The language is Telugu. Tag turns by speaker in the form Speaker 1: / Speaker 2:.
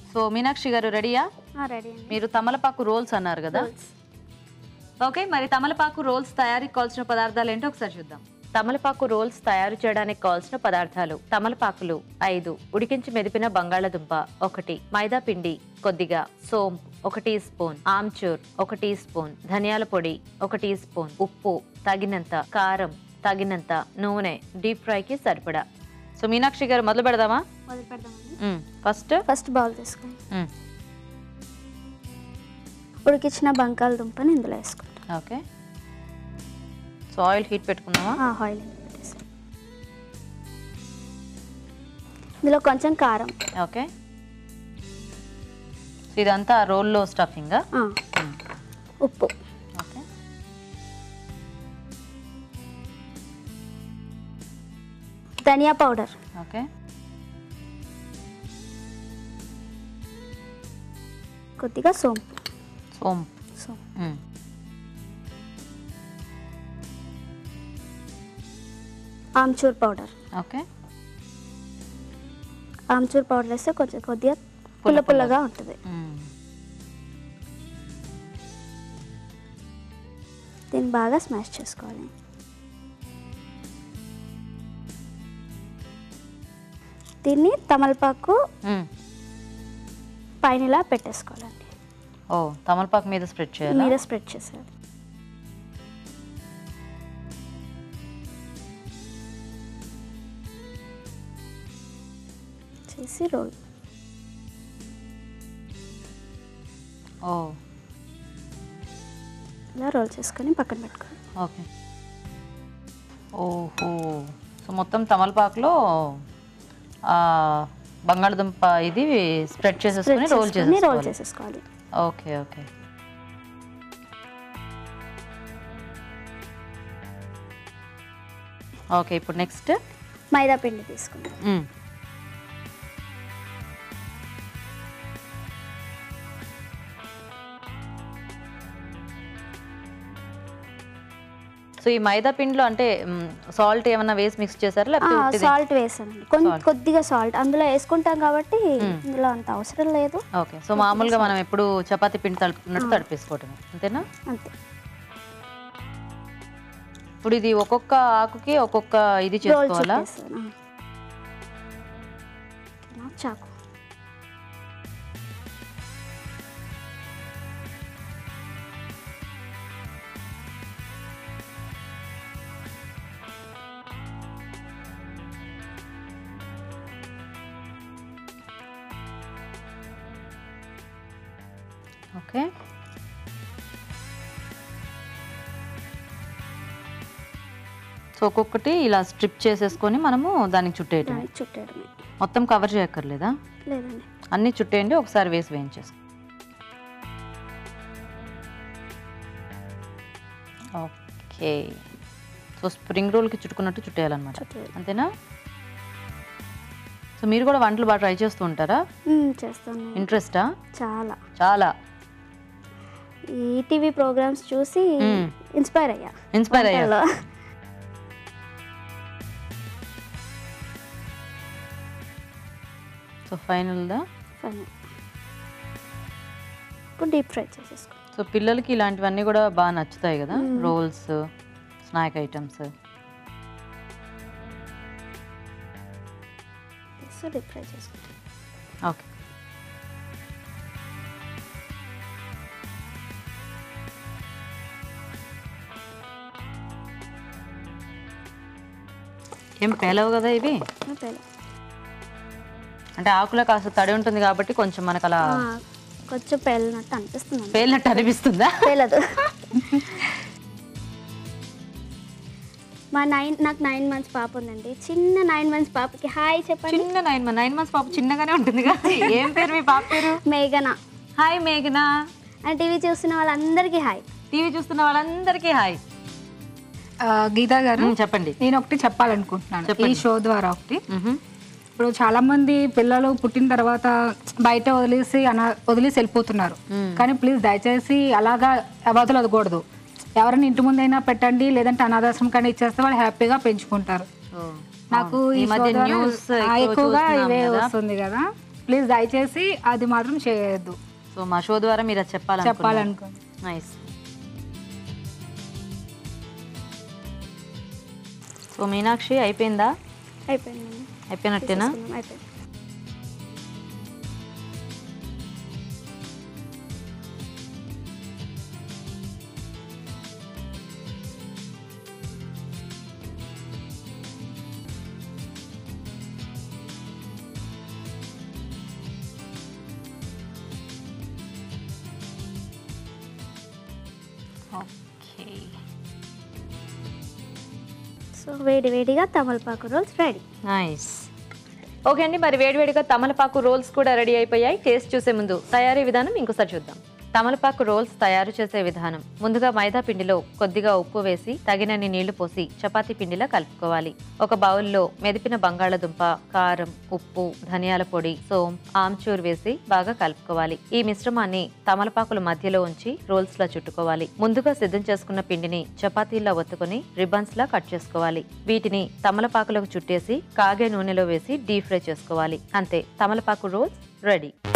Speaker 1: సో మీనాక్షి గారు రెడీయా
Speaker 2: రెడీ అండి
Speaker 1: మీరు తమలపాకు రోల్స్ అన్నారు కదా ఓకే మరి తమలపాకు రోల్స్ తయారీకి కావాల్సిన పదార్థాలు ఏంటో ఒకసారి చూద్దాం తమలపాకు రోల్స్ తయారు చేయడానికి కావాల్సిన పదార్థాలు తమలపాకులు ఐదు ఉడికించి మెదిపిన బంగాళదుంప ఒకటి మైదా పిండి కొద్దిగా సోంపు ఒక టీ స్పూన్ ఆమ్చూర్ ఒక టీ స్పూన్ ధనియాల పొడి ఒక టీ స్పూన్ ఉప్పు తగినంత కారం తగినంత నూనె డీప్ ఫ్రైకి సరిపడా సో మీనాక్షి గారు మొదలు పెడదామా
Speaker 2: మొదలు పెడదామండి
Speaker 1: ఫస్ట్
Speaker 2: ఫస్ట్ బౌల్ తీసుకొని ఉడికించిన బంగాళదుంపని ఇందులో వేసుకుంటాం
Speaker 1: ఓకే సో ఆయిల్ హీట్ పెట్టుకుందామా
Speaker 2: ఆయిల్ పెట్టేసి ఇందులో కొంచెం కారం
Speaker 1: ఓకే సో ఇదంతా రోల్లో స్టఫింగ్
Speaker 2: ఆ, ఉప్పు
Speaker 1: ఓకే
Speaker 2: ధనియా పౌడర్
Speaker 1: ఓకే
Speaker 2: కొద్దిగా సోంపు
Speaker 1: సోంపు
Speaker 2: సోంపు
Speaker 1: మ్మ్.
Speaker 2: Amchur powder
Speaker 1: okay
Speaker 2: amchur powder వేస్తే కొంచెం కొద్దిగా పుల్ల
Speaker 1: పుల్ల
Speaker 2: పుల్లగా ఉంటుంది
Speaker 1: మ్మ్.
Speaker 2: దీన్ని బాగా స్మాష్ చేసుకోవాలి దీన్ని తమలపాకు
Speaker 1: మ్మ్.
Speaker 2: పైన ఇలా పెట్టేసుకోవాలండి
Speaker 1: ఓ తమలపాకు మీద స్ప్రెడ్ చేయాలా
Speaker 2: మీద స్ప్రెడ్ చేసేయాలి చేసి రోల్
Speaker 1: ఓ
Speaker 2: ఇలా రోల్ చేసుకొని పక్కన పెట్టుకోవాలి
Speaker 1: ఓకే ఓహో సో మొత్తం తమలపాకులో ఆ, బంగాళదుంప ఇది స్ప్రెడ్ చేసేసుకొని రోల్
Speaker 2: రోల్
Speaker 1: చేసేసుకోవాలి
Speaker 2: చేసేసుకోవాలి
Speaker 1: ఓకే ఓకే ఓకే ఇప్పుడు నెక్స్ట్
Speaker 2: మైదా పిండి తీసుకుందాం
Speaker 1: సో ఈ మైదా పిండిలో అంటే సాల్ట్ ఏమన్నా వేసి మిక్స్ చేశారా లేకపోతే ఉట్టిదే?
Speaker 2: సాల్ట్ వేసానండి కొంచెం
Speaker 1: Salt.
Speaker 2: కొద్దిగా సాల్ట్ అందులో వేసుకుంటాం కాబట్టి ఇందులో అంత అవసరం లేదు
Speaker 1: ఓకే సో మామూలుగా మనం ఎప్పుడు చపాతీ పిండి తడుపుకున్నట్టు తడిపేసుకోవటం అంతేనా
Speaker 2: అంతే
Speaker 1: ఇప్పుడు ఇది ఒక్కొక్క ఆకుకి ఒక్కొక్క ఇది
Speaker 2: రోల్
Speaker 1: చేసుకోవాలా
Speaker 2: చుట్టేస్తాను ఇలా చాకు
Speaker 1: ఓకే సో ఒక్కొక్కటి ఇలా స్ట్రిప్ చేసేసుకొని మనము దానికి చుట్టేయటం
Speaker 2: దానికి చుట్టేయడమే
Speaker 1: మొత్తం కవర్ చేయక్కర్లేదా
Speaker 2: లేదండి
Speaker 1: అన్నీ చుట్టేయండి ఒకసారి వేసి వేయించేసుకో ఓకే సో స్ప్రింగ్ రోల్కి చుట్టుకున్నట్టు చుట్టేయాలన్నమాట
Speaker 2: చుట్టేయాలి
Speaker 1: అంతేనా సో మీరు కూడా వంటలు బాగా ట్రై చేస్తూ ఉంటారా
Speaker 2: మ్మ్, చేస్తాను
Speaker 1: ఇంట్రెస్టా
Speaker 2: చాలా
Speaker 1: చాలా
Speaker 2: ఈ టీవీ ప్రోగ్రామ్స్ చూసి
Speaker 1: మ్మ్.
Speaker 2: ఇన్స్పైర్ అయ్యా
Speaker 1: ఇన్స్పైర్ అయ్యారు
Speaker 2: వంటల్లో.
Speaker 1: సో ఫైనల్దా
Speaker 2: Fine. ఇప్పుడు డీప్ ఫ్రై చేసేసుకో
Speaker 1: సో పిల్లలకి ఇలాంటివన్నీ కూడా బాగా నచ్చుతాయి కదా rolls snack items
Speaker 2: so deep fry చేసుకో
Speaker 1: ఓకే ఏం పేలవు కదా ఇవి
Speaker 2: పేల
Speaker 1: అంటే ఆకులో కాస్త తడి ఉంటుంది కాబట్టి కొంచెం మనకు అలా
Speaker 2: కొంచెం పేలినట్టు అనిపిస్తుంది అంతే.
Speaker 1: పేలినట్టు అనిపిస్తుందా
Speaker 2: పేలదు మా నైన్ నాకు నైన్ మంత్స్ పాప ఉందండి చిన్న నైన్ మంత్స్ పాపకి హాయ్ చెప్పండి
Speaker 1: చిన్న నైన్ నైన్ మంత్స్ పాప చిన్నగానే ఉంటుంది కదా ఏం పేరు మీ పాప పేరు
Speaker 2: మేఘన
Speaker 1: హాయ్ మేఘనా
Speaker 2: అండ్ టీవీ చూస్తున్న వాళ్ళందరికీ హాయ్
Speaker 1: టీవీ చూస్తున్న వాళ్ళందరికీ హాయ్
Speaker 3: ఆ, గీతా గారు
Speaker 1: చెప్పండి
Speaker 3: నేను ఒకటి చెప్పాలనుకుంటున్నాను ఈ షో ద్వారా ఒకటి
Speaker 1: మ్హూ.
Speaker 3: ఇప్పుడు చాలా మంది పిల్లలు పుట్టిన తర్వాత బయట వదిలేసి అనా వదిలేసి వెళ్ళిపోతున్నారు కానీ ప్లీజ్ దయచేసి అలాగా వదలకూడదు ఎవరైనా ఇంటి ముందైనా పెట్టండి లేదంటే అనాథాశ్రమం కానీ ఇచ్చేస్తే వాళ్ళు హ్యాపీగా పెంచుకుంటారు
Speaker 1: ఓ,
Speaker 3: నాకు
Speaker 1: అవును.
Speaker 3: ఈ
Speaker 1: ఈ మధ్య
Speaker 3: show ద్వారా,
Speaker 1: న్యూస్
Speaker 3: ఆ,
Speaker 1: ఎక్కువ
Speaker 3: ఎక్కువగా
Speaker 1: చూస్తున్నాం
Speaker 3: ఇవే
Speaker 1: కదా.
Speaker 3: వస్తుంది కదా ప్లీజ్ దయచేసి అది మాత్రం చేయొద్దు
Speaker 1: సో మా షో ద్వారా మీరు అది చెప్పాలి
Speaker 3: చెప్పాలనుకో
Speaker 1: నైస్ సో మీనాక్షి అయిపోయిందా
Speaker 2: అయిపోయిందండి
Speaker 1: అయిపోయినట్టేనా
Speaker 2: తీసేసుకున్నాం, అయిపోయింది
Speaker 1: ఓకే
Speaker 2: సో వేడి వేడిగా తమలపాకు రోల్స్ రెడీ
Speaker 1: నైస్ ఓకే అండి మరి వేడివేడిగా తమలపాకు రోల్స్ కూడా రెడీ అయిపోయాయి టేస్ట్ చూసే ముందు తయారీ విధానం ఇంకోసారి చూద్దాం తమలపాకు రోల్స్ తయారు చేసే విధానం ముందుగా మైదా పిండిలో కొద్దిగా ఉప్పు వేసి తగినన్ని నీళ్లు పోసి చపాతీ పిండిలా కలుపుకోవాలి ఒక బౌల్లో మెదిపిన బంగాళదుంప కారం ఉప్పు ధనియాల పొడి సోం ఆమ్చూర్ వేసి బాగా కలుపుకోవాలి ఈ మిశ్రమాన్ని తమలపాకుల మధ్యలో ఉంచి రోల్స్ లా చుట్టుకోవాలి ముందుగా సిద్ధం చేసుకున్న పిండిని చపాతీల్లో ఒత్తుకొని రిబన్స్ లా కట్ చేసుకోవాలి వీటిని తమలపాకులకు చుట్టేసి కాగే నూనెలో వేసి డీప్ ఫ్రై చేసుకోవాలి అంతే తమలపాకు రోల్స్ రెడీ